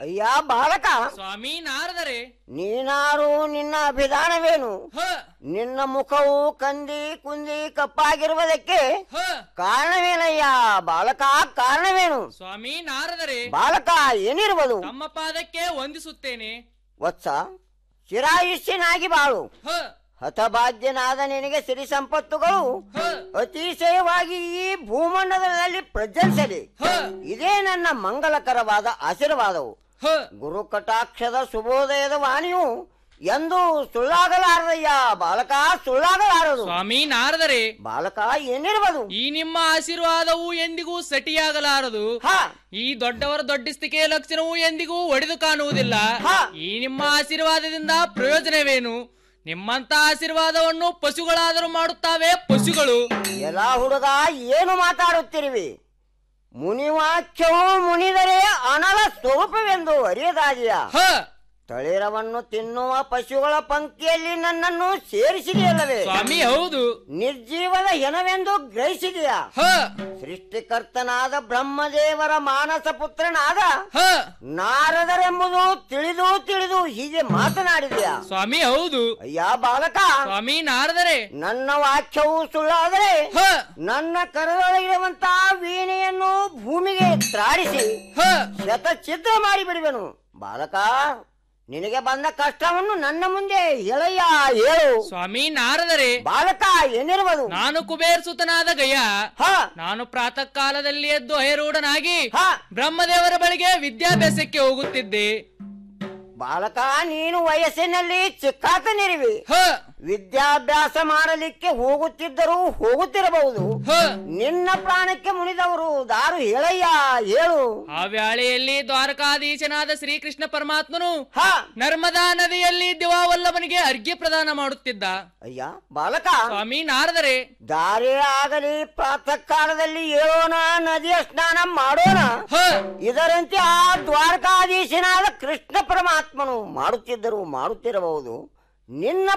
ಅಯ್ಯ ಬಾಲಕ ಸ್ವಾಮಿ ನಾರದರೆ ನೀನಾರು ನಿನ್ನ ಅಭಿಧಾನವೇನು ಹ ನಿನ್ನ ಮುಖವು ಕಂದಿ ಕುಂದಿ ಕಪ್ಪಾಗಿರುವುದಕ್ಕೆ ಹ ಕಾರಣವೇನಯ್ಯ ಬಾಲಕ ಕಾರಣವೇನು ಸ್ವಾಮಿ ನಾರದರೆ ಬಾಲಕ ಏನಿರುವುದು ತಮ್ಮ ಪಾದಕ್ಕೆ ವಂದಿಸುತ್ತೇನೆ ವತ್ಸ ಚಿರಾಯುಷ್ಯನಾಗಿ ಬಾಳು ಹ ಹತಭಾಗ್ಯನಾದ ನಿನಗೆ ಸಿರಿ ಸಂಪತ್ತುಗಳು ಹ ಅತಿಶಯವಾಗಿ ಈ ಭೂಮಂಡಲದಲ್ಲಿ ಪ್ರಜ್ವಲಿಸಲಿ ಹ ಇದೇ ನನ್ನ ಮಂಗಲಕರವಾದ ಆಶೀರ್ವಾದವು ಹ ಗುರು ಕಟಾಕ್ಷದ ಶುಭೋದಯದ ವಾಣಿಯು ಎಂದು ಸುಳ್ಳಾಗಲಾರದಯ್ಯ ಬಾಲಕ ಸುಳ್ಳಾಗಲಾರದು ಸ್ವಾಮಿ ನಾರದರೆ ಬಾಲಕ ಏನಿರುವುದು ಈ ನಿಮ್ಮ ಆಶೀರ್ವಾದವು ಎಂದಿಗೂ ಸಟಿಯಾಗಲಾರದು ಹ ಈ ದೊಡ್ಡವರ ದೊಡ್ಡಿಸ್ತಿಕೆಯ ಲಕ್ಷಣವು ಎಂದಿಗೂ ಒಡೆದು ಕಾಣುವುದಿಲ್ಲ ಹ. ಈ ನಿಮ್ಮ ಆಶೀರ್ವಾದದಿಂದ ಪ್ರಯೋಜನವೇನು ನಿಮ್ಮಂತ ಆಶೀರ್ವಾದವನ್ನು ಪಶುಗಳಾದರೂ ಮಾಡುತ್ತಾವೆ ಪಶುಗಳು ಎಲ್ಲ ಹುಡುಗ ಏನು ಮಾತಾಡುತ್ತಿರುವಿ ಮುನಿವಾಕ್ಯವು ಮುನಿದರೆ ಅನಲ ಸ್ವರೂಪವೆಂದು ಅರಿಯದಾಗಿಯ ಹ ತಳಿರವನ್ನು ತಿನ್ನುವ ಪಶುಗಳ ಪಂಕ್ತಿಯಲ್ಲಿ ನನ್ನನ್ನು ಸೇರಿಸಿದೆಯಲ್ಲವೇ ಸ್ವಾಮಿ ಹೌದು ನಿರ್ಜೀವದ ಹೆಣವೆಂದು ಗ್ರಹಿಸಿದೆಯಾ ಹ ಸೃಷ್ಟಿಕರ್ತನಾದ ಬ್ರಹ್ಮದೇವರ ಮಾನಸ ಪುತ್ರನಾದ ಹ ನಾರದರೆಂಬುದು ತಿಳಿದು ತಿಳಿದು ಹೀಗೆ ಮಾತನಾಡಿದೆಯಾ ಸ್ವಾಮಿ ಹೌದು ಅಯ್ಯ ಬಾಲಕ ಸ್ವಾಮಿ ನಾರದರೆ ನನ್ನ ವಾಕ್ಯವು ಸುಳ್ಳಾದರೆ ಹ ನನ್ನ ಕರದೊಳಗಿರುವಂತ ವೀಣೆಯನ್ನು ಭೂಮಿಗೆ ತ್ರಾಡಿಸಿ ಹ ಶತಚಿತ್ರ ಮಾಡಿಬಿಡುವೆನು ಬಾಲಕ ನಿನಗೆ ಬಂದ ಕಷ್ಟವನ್ನು ನನ್ನ ಮುಂದೆ ಹೇಳಯ್ಯ ಹೇಳು ಸ್ವಾಮಿ ನಾರದರೆ ಬಾಲಕ ಏನಿರುವುದು ನಾನು ಕುಬೇರ್ ಸುತನಾದ ಗಯ ಹ ನಾನು ಪ್ರಾತಃ ಕಾಲದಲ್ಲಿ ಎದ್ದು ಅಯರೂಢನಾಗಿ ಹ ಬ್ರಹ್ಮದೇವರ ಬಳಿಗೆ ವಿದ್ಯಾಭ್ಯಾಸಕ್ಕೆ ಹೋಗುತ್ತಿದ್ದೆ ಬಾಲಕ ನೀನು ವಯಸ್ಸಿನಲ್ಲಿ ಚಿಕ್ಕಾತನಿರುವಿ ಹ ವಿದ್ಯಾಭ್ಯಾಸ ಮಾಡಲಿಕ್ಕೆ ಹೋಗುತ್ತಿದ್ದರೂ ಹೋಗುತ್ತಿರಬಹುದು ಹ ನಿನ್ನ ಪ್ರಾಣಕ್ಕೆ ಮುನಿದವರು ದಾರು ಹೇಳಯ್ಯ ಹೇಳು ಆ ವ್ಯಾಳೆಯಲ್ಲಿ ದ್ವಾರಕಾಧೀಶನಾದ ಶ್ರೀಕೃಷ್ಣ ಪರಮಾತ್ಮನು ಹ ನರ್ಮದಾ ನದಿಯಲ್ಲಿ ದಿವಾವಲ್ಲಭನಿಗೆ ಅರ್ಘ್ಯ ಪ್ರದಾನ ಮಾಡುತ್ತಿದ್ದ ಅಯ್ಯ ಬಾಲಕ ಸ್ವಾಮಿ ನಾರದರೆ ದಾರಿ ಆಗಲಿ ಪ್ರಾತಃ ಕಾಲದಲ್ಲಿ ಹೇಳೋಣ ನದಿಯ ಸ್ನಾನ ಮಾಡೋಣ ಹ ಇದರಂತೆ ಆ ದ್ವಾರಕಾಧೀಶನಾದ ಕೃಷ್ಣ ಪರಮಾತ್ಮನು ಮಾಡುತ್ತಿದ್ದರು ಮಾಡುತ್ತಿರಬಹುದು ನಿನ್ನ